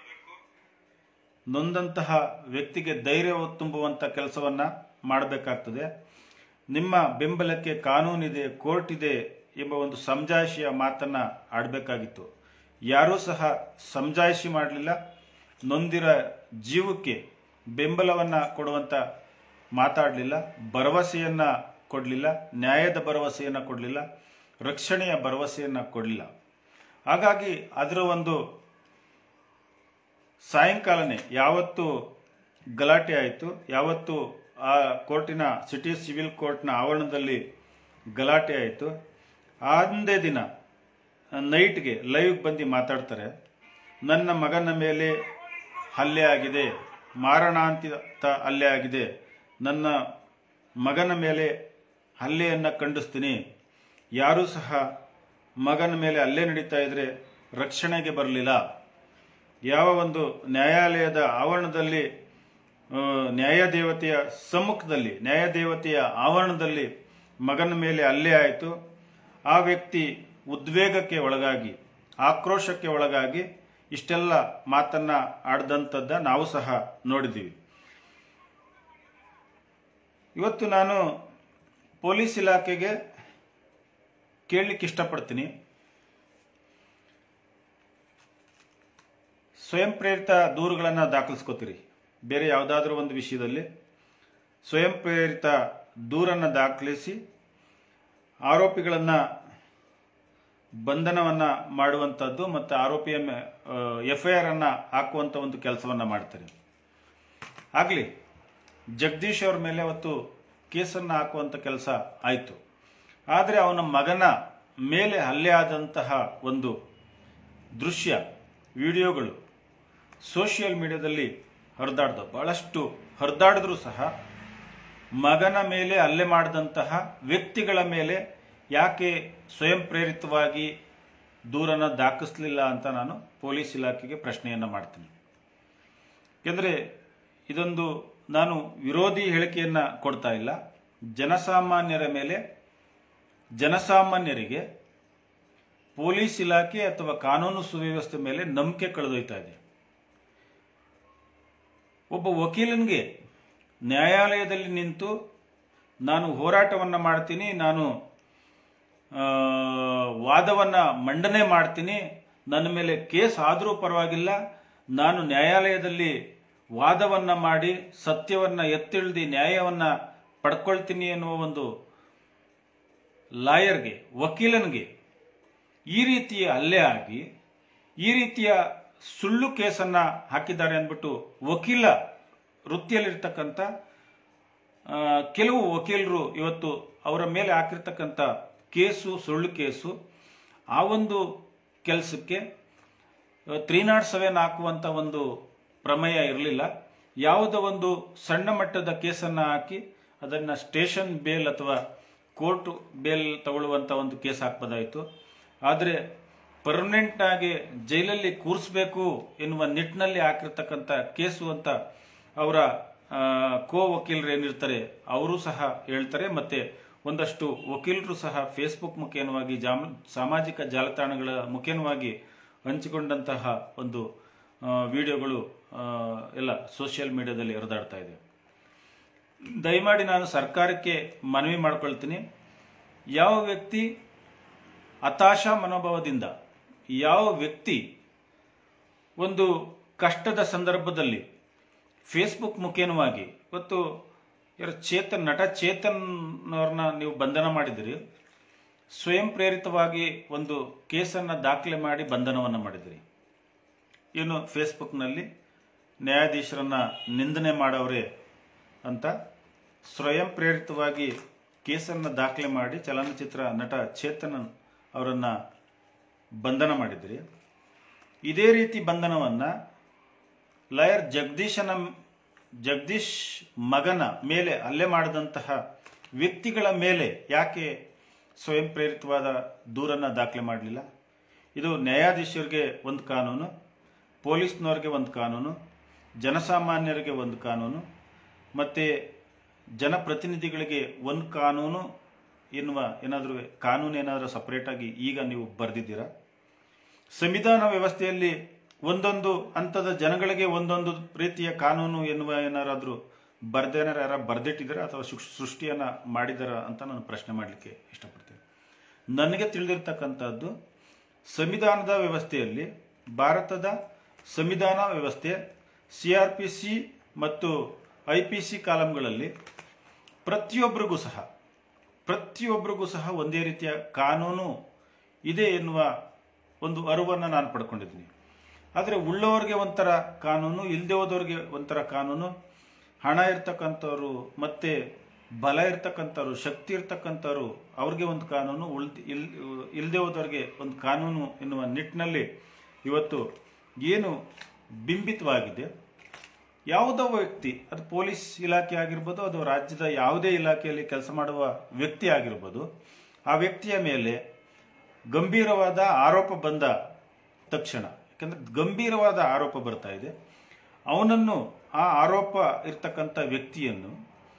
ನೊಂದಂತಹ ವ್ಯಕ್ತಿಗೆ ಧೈರ್ಯ ತುಂಬುವಂಥ ಕೆಲಸವನ್ನು ಮಾಡಬೇಕಾಗ್ತದೆ ನಿಮ್ಮ ಬೆಂಬಲಕ್ಕೆ ಕಾನೂನಿದೆ ಕೋರ್ಟ್ ಇದೆ ಎಂಬ ಒಂದು ಸಮಜಾಯಿಷಿಯ ಮಾತನ್ನು ಆಡಬೇಕಾಗಿತ್ತು ಯಾರೂ ಸಹ ಸಮಜಾಯಿಷಿ ಮಾಡಲಿಲ್ಲ ನೊಂದಿರ ಜೀವಕ್ಕೆ ಬೆಂಬಲವನ್ನು ಕೊಡುವಂಥ ಮಾತಾಡಲಿಲ್ಲ ಭರವಸೆಯನ್ನು ಕೊಡಲಿಲ್ಲ ನ್ಯಾಯದ ಭರವಸೆಯನ್ನು ಕೊಡಲಿಲ್ಲ ರಕ್ಷಣೆಯ ಭರವಸೆಯನ್ನು ಕೊಡಲಿಲ್ಲ ಹಾಗಾಗಿ ಅದರ ಒಂದು ಸಾಯಂಕಾಲನೇ ಯಾವತ್ತು ಗಲಾಟೆ ಆಯಿತು ಯಾವತ್ತು ಆ ಕೋರ್ಟಿನ ಸಿಟಿ ಸಿವಿಲ್ ಕೋರ್ಟ್ನ ಆವರಣದಲ್ಲಿ ಗಲಾಟೆ ಆಯಿತು ಅಂದೇ ದಿನ ನೈಟ್ಗೆ ಲೈವ್ ಬಂದು ಮಾತಾಡ್ತಾರೆ ನನ್ನ ಮಗನ ಮೇಲೆ ಹಲ್ಲೆ ಆಗಿದೆ ಮಾರಣಾಂತಿಕ ಹಲ್ಲೆ ಆಗಿದೆ ನನ್ನ ಮಗನ ಮೇಲೆ ಹಲ್ಲೆಯನ್ನು ಖಂಡಿಸ್ತೀನಿ ಯಾರೂ ಸಹ ಮಗನ ಮೇಲೆ ಹಲ್ಲೆ ನಡೀತಾ ಇದ್ರೆ ರಕ್ಷಣೆಗೆ ಬರಲಿಲ್ಲ ಯಾವ ಒಂದು ನ್ಯಾಯಾಲಯದ ಆವರಣದಲ್ಲಿ ಆ, ನ್ಯಾಯದೇವತೆಯ ಸಮ್ಮುಖದಲ್ಲಿ ನ್ಯಾಯದೇವತೆಯ ಆವರಣದಲ್ಲಿ ಮಗನ ಮೇಲೆ ಹಲ್ಲೆ ಆಯಿತು ಆ ವ್ಯಕ್ತಿ ಉದ್ವೇಗಕ್ಕೆ ಒಳಗಾಗಿ ಆಕ್ರೋಶಕ್ಕೆ ಒಳಗಾಗಿ ಇಷ್ಟೆಲ್ಲ ಮಾತನ್ನ ಆಡ್ದಂಥದ್ದ ನಾವು ಸಹ ನೋಡಿದ್ದೀವಿ ಇವತ್ತು ನಾನು ಪೊಲೀಸ್ ಇಲಾಖೆಗೆ ಕೇಳಲಿಕ್ಕೆ ಇಷ್ಟಪಡ್ತೀನಿ ಸ್ವಯಂ ಪ್ರೇರಿತ ದೂರುಗಳನ್ನು ದಾಖಲಿಸ್ಕೋತೀರಿ ಬೇರೆ ಯಾವುದಾದ್ರೂ ಒಂದು ವಿಷಯದಲ್ಲಿ ಸ್ವಯಂ ಪ್ರೇರಿತ ದೂರನ್ನು ದಾಖಲಿಸಿ ಆರೋಪಿಗಳನ್ನು ಬಂಧನವನ್ನು ಮಾಡುವಂಥದ್ದು ಮತ್ತು ಆರೋಪಿಯ ಎಫ್ ಐ ಆರ್ ಅನ್ನು ಹಾಕುವಂಥ ಒಂದು ಕೆಲಸವನ್ನು ಮಾಡ್ತಾರೆ ಆಗಲಿ ಜಗದೀಶ್ ಅವ್ರ ಮೇಲೆ ಅವತ್ತು ಕೇಸನ್ನು ಹಾಕುವಂಥ ಕೆಲಸ ಆಯಿತು ಆದರೆ ಅವನ ಮಗನ ಮೇಲೆ ಹಲ್ಲೆ ಆದಂತಹ ಒಂದು ದೃಶ್ಯ ವಿಡಿಯೋಗಳು ಸೋಷಿಯಲ್ ಮೀಡಿಯಾದಲ್ಲಿ ಹರಿದಾಡ್ದವು ಬಹಳಷ್ಟು ಹರಿದಾಡಿದ್ರೂ ಸಹ ಮಗನ ಮೇಲೆ ಹಲ್ಲೆ ಮಾಡಿದಂತಹ ವ್ಯಕ್ತಿಗಳ ಮೇಲೆ ಯಾಕೆ ಸ್ವಯಂ ಪ್ರೇರಿತವಾಗಿ ದೂರನ್ನ ದಾಖಲಿಸಲಿಲ್ಲ ಅಂತ ನಾನು ಪೊಲೀಸ್ ಇಲಾಖೆಗೆ ಪ್ರಶ್ನೆಯನ್ನು ಮಾಡ್ತೀನಿ ಯಾಕೆಂದರೆ ಇದೊಂದು ನಾನು ವಿರೋಧಿ ಹೇಳಿಕೆಯನ್ನು ಕೊಡ್ತಾ ಇಲ್ಲ ಜನಸಾಮಾನ್ಯರ ಮೇಲೆ ಜನಸಾಮಾನ್ಯರಿಗೆ ಪೊಲೀಸ್ ಇಲಾಖೆ ಅಥವಾ ಕಾನೂನು ಸುವ್ಯವಸ್ಥೆ ಮೇಲೆ ನಂಬಿಕೆ ಕಳೆದೊಯ್ತಾ ಇದೆ ಒಬ್ಬ ವಕೀಲನಿಗೆ ನ್ಯಾಯಾಲಯದಲ್ಲಿ ನಿಂತು ನಾನು ಹೋರಾಟವನ್ನು ಮಾಡ್ತೀನಿ ನಾನು ಆ, ವಾದವನ್ನು ಮಂಡನೆ ಮಾಡ್ತೀನಿ ನನ್ನ ಮೇಲೆ ಕೇಸ್ ಆದರೂ ಪರವಾಗಿಲ್ಲ ನಾನು ನ್ಯಾಯಾಲಯದಲ್ಲಿ ವಾದವನ್ನು ಮಾಡಿ ಸತ್ಯವನ್ನು ಎತ್ತಿಳ್ದು ನ್ಯಾಯವನ್ನು ಪಡ್ಕೊಳ್ತೀನಿ ಎನ್ನುವ ಒಂದು ಲಾಯರ್ಗೆ ವಕೀಲನಿಗೆ ಈ ರೀತಿಯ ಹಲ್ಲೆ ಆಗಿ ಈ ರೀತಿಯ ಸುಳ್ಳು ಕೇಸನ್ನು ಹಾಕಿದ್ದಾರೆ ಅಂದ್ಬಿಟ್ಟು ವಕೀಲ ವೃತ್ತಿಯಲ್ಲಿರ್ತಕ್ಕಂಥ ಆ, ಕೆಲವು ವಕೀಲರು ಇವತ್ತು ಅವರ ಮೇಲೆ ಹಾಕಿರ್ತಕ್ಕಂಥ ಕೇಸು ಸುಳ್ಳು ಕೇಸು ಆ ಒಂದು ಕೆಲಸಕ್ಕೆ ತ್ರೀ ನಾಟ್ ಸೆವೆನ್ ಹಾಕುವಂಥ ಒಂದು ಪ್ರಮೇಯ ಇರಲಿಲ್ಲ ಯಾವುದೋ ಒಂದು ಸಣ್ಣ ಮಟ್ಟದ ಕೇಸನ್ನು ಹಾಕಿ ಅದನ್ನು ಸ್ಟೇಷನ್ ಬೇಲ್ ಅಥವಾ ಕೋರ್ಟ್ ಬೇಲ್ ತಗೊಳ್ಳುವಂಥ ಒಂದು ಕೇಸ್ ಹಾಕ್ಬೋದಾಯಿತು ಆದರೆ ಪರ್ಮನೆಂಟ್ ಆಗಿ ಜೈಲಲ್ಲಿ ಕೂರಿಸ್ಬೇಕು ಎನ್ನುವ ನಿಟ್ಟಿನಲ್ಲಿ ಹಾಕಿರ್ತಕ್ಕಂಥ ಕೇಸು ಅಂತ ಅವರ ಆ, ಕೋ ವಕೀಲರು ಏನಿರ್ತಾರೆ ಅವರು ಸಹ ಹೇಳ್ತಾರೆ ಮತ್ತೆ ಒಂದಷ್ಟು ವಕೀಲರು ಸಹ ಫೇಸ್ಬುಕ್ ಮುಖೇನವಾಗಿ ಜಾಮ ಸಾಮಾಜಿಕ ಜಾಲತಾಣಗಳ ಮುಖೇನವಾಗಿ ಹಂಚಿಕೊಂಡಂತಹ ಒಂದು ಆ, ವಿಡಿಯೋಗಳು ಆ, ಎಲ್ಲ ಸೋಷಿಯಲ್ ಮೀಡಿಯಾದಲ್ಲಿ ಹರಿದಾಡ್ತಾ ಇದೆ ದಯಮಾಡಿ ನಾನು ಸರ್ಕಾರಕ್ಕೆ ಮನವಿ ಮಾಡ್ಕೊಳ್ತೀನಿ ಯಾವ ವ್ಯಕ್ತಿ ಹತಾಶ ಮನೋಭಾವದಿಂದ ಯಾವ ವ್ಯಕ್ತಿ ಒಂದು ಕಷ್ಟದ ಸಂದರ್ಭದಲ್ಲಿ ಫೇಸ್ಬುಕ್ ಮುಖೇನವಾಗಿ ಇವತ್ತು ಯಾರು ಚೇತನ್ ನಟ ಚೇತನ್ ಅವ್ರನ್ನ ನೀವು ಬಂಧನ ಮಾಡಿದಿರಿ ಸ್ವಯಂ ಪ್ರೇರಿತವಾಗಿ ಒಂದು ಕೇಸನ್ನು ದಾಖಲೆ ಮಾಡಿ ಬಂಧನವನ್ನು ಮಾಡಿದಿರಿ ಏನು ಫೇಸ್ಬುಕ್ನಲ್ಲಿ ನ್ಯಾಯಾಧೀಶರನ್ನ ನಿಂದನೆ ಮಾಡವ್ರೆ ಅಂತ ಸ್ವಯಂ ಪ್ರೇರಿತವಾಗಿ ಕೇಸನ್ನು ದಾಖಲೆ ಮಾಡಿ ಚಲನಚಿತ್ರ ನಟ ಚೇತನ್ ಅವರನ್ನು ಬಂಧನ ಮಾಡಿದಿರಿ ಇದೇ ರೀತಿ ಬಂಧನವನ್ನು ಲಾಯರ್ ಜಗದೀಶನ ಜಗದೀಶ್ ಮಗನ ಮೇಲೆ ಹಲ್ಲೆ ಮಾಡಿದಂತಹ ವ್ಯಕ್ತಿಗಳ ಮೇಲೆ ಯಾಕೆ ಸ್ವಯಂ ಪ್ರೇರಿತವಾದ ದೂರನ್ನು ದಾಖಲೆ ಮಾಡಲಿಲ್ಲ ಇದು ನ್ಯಾಯಾಧೀಶರಿಗೆ ಒಂದು ಕಾನೂನು ಪೊಲೀಸ್ನವ್ರಿಗೆ ಒಂದು ಕಾನೂನು ಜನಸಾಮಾನ್ಯರಿಗೆ ಒಂದು ಕಾನೂನು ಮತ್ತು ಜನಪ್ರತಿನಿಧಿಗಳಿಗೆ ಒಂದು ಕಾನೂನು ಎನ್ನುವ ಏನಾದರೂ ಕಾನೂನು ಏನಾದರೂ ಸಪರೇಟಾಗಿ ಈಗ ನೀವು ಬರೆದಿದ್ದೀರಾ ಸಂವಿಧಾನ ವ್ಯವಸ್ಥೆಯಲ್ಲಿ ಒಂದೊಂದು ಹಂತದ ಜನಗಳಿಗೆ ಒಂದೊಂದು ರೀತಿಯ ಕಾನೂನು ಎನ್ನುವ ಏನಾರಾದರೂ ಬರ್ದೇನಾರ ಯಾರ ಬರೆದಿಟ್ಟಿದ್ದೀರಾ ಅಥವಾ ಸೃಷ್- ಸೃಷ್ಟಿಯನ್ನ ಮಾಡಿದಾರ ಅಂತ ನಾನು ಪ್ರಶ್ನೆ ಮಾಡಲಿಕ್ಕೆ ಇಷ್ಟಪಡ್ತೇನೆ ನನಗೆ ತಿಳಿದಿರ್ತಕ್ಕಂಥದ್ದು ಸಂವಿಧಾನದ ವ್ಯವಸ್ಥೆಯಲ್ಲಿ ಭಾರತದ ಸಂವಿಧಾನ ವ್ಯವಸ್ಥೆ ಸಿ ಆರ್ ಪಿ ಸಿ ಮತ್ತು ಐ ಪಿ ಸಿ ಕಾಲಂಗಳಲ್ಲಿ ಪ್ರತಿಯೊಬ್ಬರಿಗೂ ಸಹ ಪ್ರತಿಯೊಬ್ಬರಿಗೂ ಸಹ ಒಂದೇ ರೀತಿಯ ಕಾನೂನು ಇದೆ ಎನ್ನುವ ಒಂದು ಅರಿವನ್ನು ನಾನು ಪಡ್ಕೊಂಡಿದ್ದೀನಿ ಆದರೆ ಉಳ್ಳವರಿಗೆ ಒಂಥರ ಕಾನೂನು ಇಲ್ಲದೆ ಹೋದವ್ರಿಗೆ ಒಂಥರ ಕಾನೂನು ಹಣ ಇರ್ತಕ್ಕಂಥವ್ರು ಮತ್ತೆ ಬಲ ಇರ್ತಕ್ಕಂಥವ್ರು ಶಕ್ತಿ ಇರ್ತಕ್ಕಂಥವ್ರು ಅವ್ರಿಗೆ ಒಂದು ಕಾನೂನು ಉಳ್ದ ಇಲ್ ಇಲ್ಲದೆ ಹೋದವ್ರಿಗೆ ಒಂದು ಕಾನೂನು ಎನ್ನುವ ನಿಟ್ಟಿನಲ್ಲಿ ಇವತ್ತು ಏನು ಬಿಂಬಿತವಾಗಿದೆ ಯಾವುದೋ ವ್ಯಕ್ತಿ ಅದು ಪೊಲೀಸ್ ಇಲಾಖೆ ಆಗಿರ್ಬೋದು ಅದು ರಾಜ್ಯದ ಯಾವುದೇ ಇಲಾಖೆಯಲ್ಲಿ ಕೆಲಸ ಮಾಡುವ ವ್ಯಕ್ತಿ ಆಗಿರ್ಬೋದು ಆ ವ್ಯಕ್ತಿಯ ಮೇಲೆ ಗಂಭೀರವಾದ ಆರೋಪ ಬಂದ ತಕ್ಷಣ ಯಾಕಂದ್ರೆ ಗಂಭೀರವಾದ ಆರೋಪ ಬರ್ತಾ ಇದೆ ಅವನನ್ನು ಆ ಆರೋಪ ಇರ್ತಕ್ಕಂಥ ವ್ಯಕ್ತಿಯನ್ನು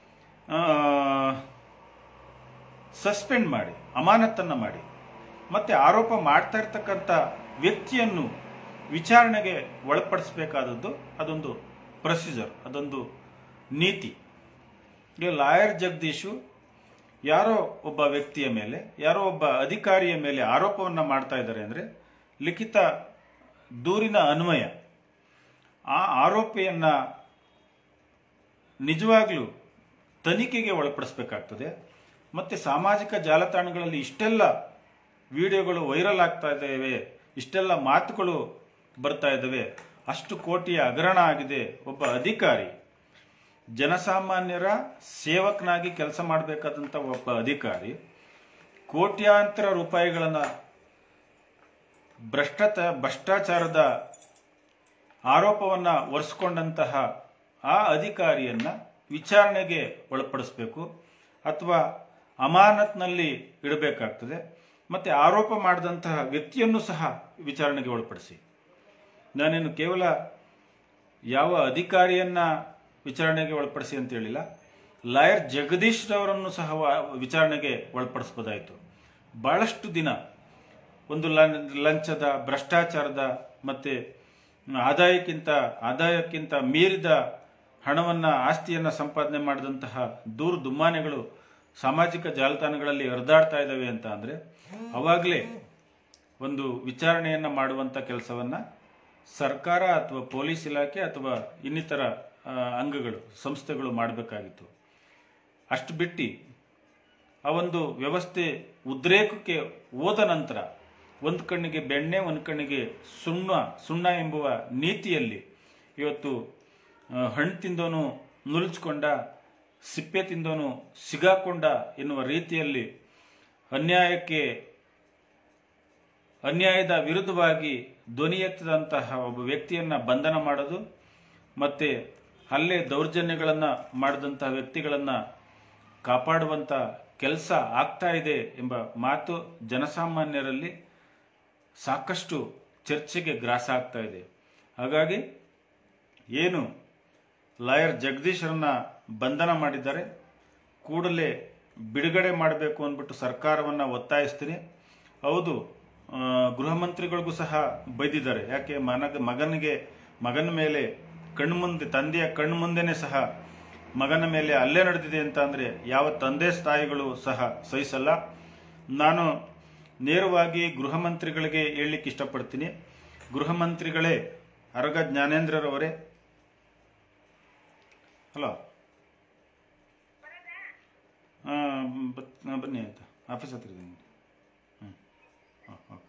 ಸಸ್ಪೆಂಡ್ ಮಾಡಿ ಅಮಾನತನ್ನ ಮಾಡಿ ಮತ್ತೆ ಆರೋಪ ಮಾಡ್ತಾ ಇರ್ತಕ್ಕಂಥ ವ್ಯಕ್ತಿಯನ್ನು ವಿಚಾರಣೆಗೆ ಒಳಪಡಿಸಬೇಕಾದದ್ದು ಅದೊಂದು ಪ್ರೊಸೀಜರ್ ಅದೊಂದು ನೀತಿ ಈಗ ಲಾಯರ್ ಜಗದೀಶು ಯಾರೋ ಒಬ್ಬ ವ್ಯಕ್ತಿಯ ಮೇಲೆ ಯಾರೋ ಒಬ್ಬ ಅಧಿಕಾರಿಯ ಮೇಲೆ ಆರೋಪವನ್ನು ಮಾಡ್ತಾ ಇದ್ದಾರೆ ಅಂದರೆ ಲಿಖಿತ ದೂರಿನ ಅನ್ವಯ ಆ ಆರೋಪಿಯನ್ನ ನಿಜವಾಗ್ಲೂ ತನಿಖೆಗೆ ಒಳಪಡಿಸಬೇಕಾಗ್ತದೆ ಮತ್ತೆ ಸಾಮಾಜಿಕ ಜಾಲತಾಣಗಳಲ್ಲಿ ಇಷ್ಟೆಲ್ಲ ವಿಡಿಯೋಗಳು ವೈರಲ್ ಆಗ್ತಾ ಇದ್ದಾವೆ ಇಷ್ಟೆಲ್ಲ ಮಾತುಗಳು ಬರ್ತಾ ಇದ್ದಾವೆ ಅಷ್ಟು ಕೋಟಿಯ ಹಗರಣ ಆಗಿದೆ ಒಬ್ಬ ಅಧಿಕಾರಿ ಜನಸಾಮಾನ್ಯರ ಸೇವಕನಾಗಿ ಕೆಲಸ ಮಾಡಬೇಕಾದಂಥ ಒಬ್ಬ ಅಧಿಕಾರಿ ಕೋಟ್ಯಾಂತರ ರೂಪಾಯಿಗಳನ್ನು ಭ್ರಷ್ಟತ ಭ್ರಷ್ಟಾಚಾರದ ಆರೋಪವನ್ನು ಒರೆಸ್ಕೊಂಡಂತಹ ಆ ಅಧಿಕಾರಿಯನ್ನ ವಿಚಾರಣೆಗೆ ಒಳಪಡಿಸಬೇಕು ಅಥವಾ ಅಮಾನತ್ನಲ್ಲಿ ಇಡಬೇಕಾಗ್ತದೆ ಮತ್ತೆ ಆರೋಪ ಮಾಡಿದಂತಹ ವ್ಯಕ್ತಿಯನ್ನು ಸಹ ವಿಚಾರಣೆಗೆ ಒಳಪಡಿಸಿ ನಾನೇನು ಕೇವಲ ಯಾವ ಅಧಿಕಾರಿಯನ್ನ ವಿಚಾರಣೆಗೆ ಒಳಪಡಿಸಿ ಅಂತ ಹೇಳಿಲ್ಲ ಲಾಯರ್ ಜಗದೀಶ್ ರವರನ್ನು ಸಹ ವ- ವಿಚಾರಣೆಗೆ ಒಳಪಡಿಸಬಹುದಾಯಿತು ಬಹಳಷ್ಟು ದಿನ ಒಂದು ಲಂ- ಲಂಚದ ಭ್ರಷ್ಟಾಚಾರದ ಮತ್ತೆ ಆದಾಯಕ್ಕಿಂತ ಆದಾಯಕ್ಕಿಂತ ಮೀರಿದ ಹಣವನ್ನ ಆಸ್ತಿಯನ್ನ ಸಂಪಾದನೆ ಮಾಡಿದಂತಹ ದೂರು ದುಮ್ಮಾನೆಗಳು ಸಾಮಾಜಿಕ ಜಾಲತಾಣಗಳಲ್ಲಿ ಹರಿದಾಡ್ತಾ ಇದ್ದಾವೆ ಅಂತ ಅಂದ್ರೆ ಅವಾಗಲೇ ಒಂದು ವಿಚಾರಣೆಯನ್ನ ಮಾಡುವಂತ ಕೆಲಸವನ್ನ ಸರ್ಕಾರ ಅಥವಾ ಪೊಲೀಸ್ ಇಲಾಖೆ ಅಥವಾ ಇನ್ನಿತರ ಆ, ಅಂಗಗಳು ಸಂಸ್ಥೆಗಳು ಮಾಡಬೇಕಾಗಿತ್ತು ಅಷ್ಟು ಬಿಟ್ಟು ಆ ಒಂದು ವ್ಯವಸ್ಥೆ ಉದ್ರೇಕಕ್ಕೆ ಹೋದ ನಂತರ ಒಂದು ಕಣ್ಣಿಗೆ ಬೆಣ್ಣೆ ಒಂದು ಕಣ್ಣಿಗೆ ಸುಣ್ಣ ಸುಣ್ಣ ಎಂಬುವ ನೀತಿಯಲ್ಲಿ ಇವತ್ತು ಆ, ಹಣ್ಣು ತಿಂದವನು ನುಲ್ಚ್ಕೊಂಡ ಸಿಪ್ಪೆ ತಿಂದವನು ಸಿಗಾಕೊಂಡ ಎನ್ನುವ ರೀತಿಯಲ್ಲಿ ಅನ್ಯಾಯಕ್ಕೆ ಅನ್ಯಾಯದ ವಿರುದ್ಧವಾಗಿ ಧ್ವನಿ ಎತ್ತದಂತಹ ಒಬ್ಬ ವ್ಯಕ್ತಿಯನ್ನ ಬಂಧನ ಮಾಡೋದು ಮತ್ತೆ ಹಲ್ಲೆ ದೌರ್ಜನ್ಯಗಳನ್ನ ಮಾಡಿದಂತಹ ವ್ಯಕ್ತಿಗಳನ್ನ ಕಾಪಾಡುವಂತ ಕೆಲಸ ಆಗ್ತಾ ಇದೆ ಎಂಬ ಮಾತು ಜನಸಾಮಾನ್ಯರಲ್ಲಿ ಸಾಕಷ್ಟು ಚರ್ಚೆಗೆ ಗ್ರಾಸ ಆಗ್ತಾ ಇದೆ ಹಾಗಾಗಿ ಏನು ಲಾಯರ್ ಜಗದೀಶರನ್ನ ಬಂಧನ ಮಾಡಿದ್ದಾರೆ ಕೂಡಲೇ ಬಿಡುಗಡೆ ಮಾಡಬೇಕು ಅಂದ್ಬಿಟ್ಟು ಸರ್ಕಾರವನ್ನು ಒತ್ತಾಯಿಸ್ತೀನಿ ಹೌದು ಆ, ಗೃಹ ಮಂತ್ರಿಗಳಿಗೂ ಸಹ ಬೈದಿದ್ದಾರೆ ಯಾಕೆ ಮನಗ ಮಗನಿಗೆ ಮಗನ ಮೇಲೆ ಕಣ್ಮುಂದೆ ತಂದೆಯ ಕಣ್ಮುಂದೆನೇ ಸಹ ಮಗನ ಮೇಲೆ ಹಲ್ಲೆ ನಡೆದಿದೆ ಅಂತ ಅಂದರೆ ಯಾವ ತಂದೆ ತಾಯಿಗಳು ಸಹ ಸಹಿಸಲ್ಲ ನಾನು ನೇರವಾಗಿ ಗೃಹ ಮಂತ್ರಿಗಳಿಗೆ ಹೇಳಲಿಕ್ಕೆ ಇಷ್ಟಪಡ್ತೀನಿ ಗೃಹ ಮಂತ್ರಿಗಳೇ ಅರಗ ಜ್ಞಾನೇಂದ್ರರವರೇ ಹಲೋ ಆ, ಬತ್- ಆ, ಬನ್ನಿ ಆಯ್ತಾ ಆಫೀಸ್ ಹತ್ರ ಇದ್ದೀನಿ ಹ್ಞೂ ಹಾಂ ಓಕೆ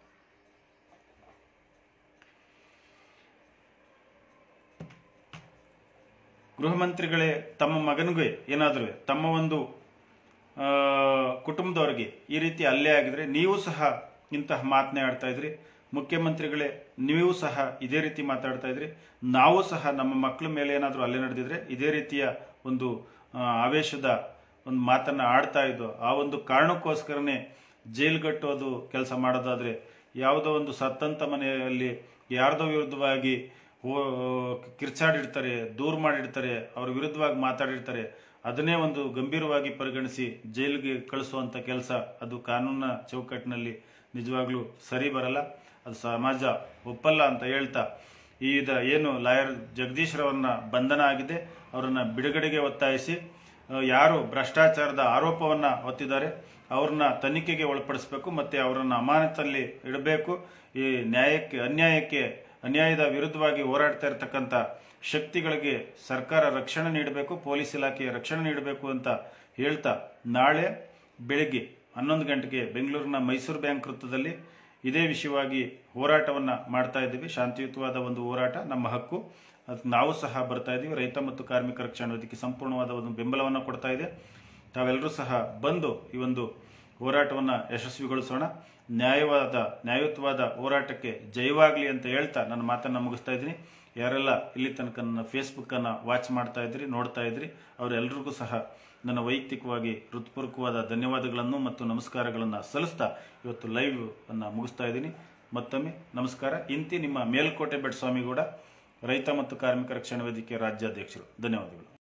ಗೃಹ ಮಂತ್ರಿಗಳೇ ತಮ್ಮ ಮಗನಿಗೆ ಏನಾದರೂ ತಮ್ಮ ಒಂದು ಆ, ಕುಟುಂಬದವರಿಗೆ ಈ ರೀತಿ ಹಲ್ಲೆ ಆಗಿದ್ರೆ ನೀವು ಸಹ ಇಂತಹ ಮಾತನ್ನೇ ಆಡ್ತಾ ಇದ್ರಿ ಮುಖ್ಯಮಂತ್ರಿಗಳೇ ನೀವು ಸಹ ಇದೇ ರೀತಿ ಮಾತಾಡ್ತಾ ಇದ್ರಿ ನಾವು ಸಹ ನಮ್ಮ ಮಕ್ಕಳ ಮೇಲೆ ಏನಾದರೂ ಹಲ್ಲೆ ನಡೆದಿದ್ರೆ ಇದೇ ರೀತಿಯ ಒಂದು ಆ, ಆವೇಶದ ಒಂದು ಮಾತನ್ನ ಆಡ್ತಾ ಇದ್ದೋ ಆ ಒಂದು ಕಾರಣಕ್ಕೋಸ್ಕರನೇ ಜೈಲ್ಗಟ್ಟೋದು ಕೆಲಸ ಮಾಡೋದಾದ್ರೆ ಯಾವುದೋ ಒಂದು ಸತ್ತಂತ ಮನೆಯಲ್ಲಿ ಯಾರ್ದೋ ವಿರುದ್ಧವಾಗಿ ಹೋ ಕಿರ್ಚಾಡಿರ್ತಾರೆ ದೂರು ಮಾಡಿರ್ತಾರೆ ಅವ್ರ ವಿರುದ್ಧವಾಗಿ ಮಾತಾಡಿರ್ತಾರೆ ಅದನ್ನೇ ಒಂದು ಗಂಭೀರವಾಗಿ ಪರಿಗಣಿಸಿ ಜೈಲಿಗೆ ಕಳಿಸುವಂಥ ಕೆಲಸ ಅದು ಕಾನೂನಿನ ಚೌಕಟ್ಟಿನಲ್ಲಿ ನಿಜವಾಗ್ಲೂ ಸರಿ ಬರಲ್ಲ ಅದು ಸಮಾಜ ಒಪ್ಪಲ್ಲ ಅಂತ ಹೇಳ್ತಾ ಈಗ ಏನು ಲಾಯರ್ ಜಗದೀಶ್ರವರನ್ನ ಬಂಧನ ಆಗಿದೆ ಅವರನ್ನ ಬಿಡುಗಡೆಗೆ ಒತ್ತಾಯಿಸಿ ಆ, ಯಾರು ಭ್ರಷ್ಟಾಚಾರದ ಆರೋಪವನ್ನ ಹೊತ್ತಿದ್ದಾರೆ ಅವ್ರನ್ನ ತನಿಖೆಗೆ ಒಳಪಡಿಸಬೇಕು ಮತ್ತೆ ಅವರನ್ನ ಅಮಾನತಲ್ಲಿ ಇಡಬೇಕು ಈ ನ್ಯಾಯಕ್ಕೆ ಅನ್ಯಾಯಕ್ಕೆ ಅನ್ಯಾಯದ ವಿರುದ್ಧವಾಗಿ ಹೋರಾಡ್ತಾ ಇರತಕ್ಕಂಥ ಶಕ್ತಿಗಳಿಗೆ ಸರ್ಕಾರ ರಕ್ಷಣೆ ನೀಡಬೇಕು ಪೊಲೀಸ್ ಇಲಾಖೆ ರಕ್ಷಣೆ ನೀಡಬೇಕು ಅಂತ ಹೇಳ್ತಾ ನಾಳೆ ಬೆಳಿಗ್ಗೆ ಹನ್ನೊಂದು ಗಂಟೆಗೆ ಬೆಂಗಳೂರಿನ ಮೈಸೂರು ಬ್ಯಾಂಕ್ ವೃತ್ತದಲ್ಲಿ ಇದೇ ವಿಷಯವಾಗಿ ಹೋರಾಟವನ್ನ ಮಾಡ್ತಾ ಇದ್ದೀವಿ ಶಾಂತಿಯುತವಾದ ಒಂದು ಹೋರಾಟ ನಮ್ಮ ಹಕ್ಕು ಅದಕ್ಕೆ ನಾವು ಸಹ ಬರ್ತಾ ಇದ್ದೀವಿ ರೈತ ಮತ್ತು ಕಾರ್ಮಿಕ ರಕ್ಷಣಾ ವೇದಿಕೆ ಸಂಪೂರ್ಣವಾದ ಒಂದು ಬೆಂಬಲವನ್ನು ಕೊಡ್ತಾ ಇದೆ ತಾವೆಲ್ಲರೂ ಸಹ ಬಂದು ಈ ಒಂದು ಹೋರಾಟವನ್ನು ಯಶಸ್ವಿಗೊಳಿಸೋಣ ನ್ಯಾಯವಾದ ನ್ಯಾಯಯುತವಾದ ಹೋರಾಟಕ್ಕೆ ಜಯವಾಗಲಿ ಅಂತ ಹೇಳ್ತಾ ನನ್ನ ಮಾತನ್ನು ಮುಗಿಸ್ತಾ ಇದ್ದೀನಿ ಯಾರೆಲ್ಲ ಇಲ್ಲಿ ತನಕ ನನ್ನ ಫೇಸ್ಬುಕ್ಕನ್ನು ವಾಚ್ ಮಾಡ್ತಾ ಇದ್ರಿ ನೋಡ್ತಾ ಇದ್ರಿ ಅವರೆಲ್ಲರಿಗೂ ಸಹ ನನ್ನ ವೈಯಕ್ತಿಕವಾಗಿ ಹೃತ್ಪೂರ್ವಕವಾದ ಧನ್ಯವಾದಗಳನ್ನು ಮತ್ತು ನಮಸ್ಕಾರಗಳನ್ನು ಸಲ್ಲಿಸ್ತಾ ಇವತ್ತು ಲೈವ್ ಅನ್ನು ಮುಗಿಸ್ತಾ ಇದ್ದೀನಿ ಮತ್ತೊಮ್ಮೆ ನಮಸ್ಕಾರ ಇಂತಿ ನಿಮ್ಮ ಮೇಲ್ಕೋಟೆ ಬೆಟ್ ಸ್ವಾಮಿಗೌಡ ರೈತ ಮತ್ತು ಕಾರ್ಮಿಕ ರಕ್ಷಣಾ ವೇದಿಕೆ ರಾಜ್ಯಾಧ್ಯಕ್ಷರು ಧನ್ಯವಾದಗಳು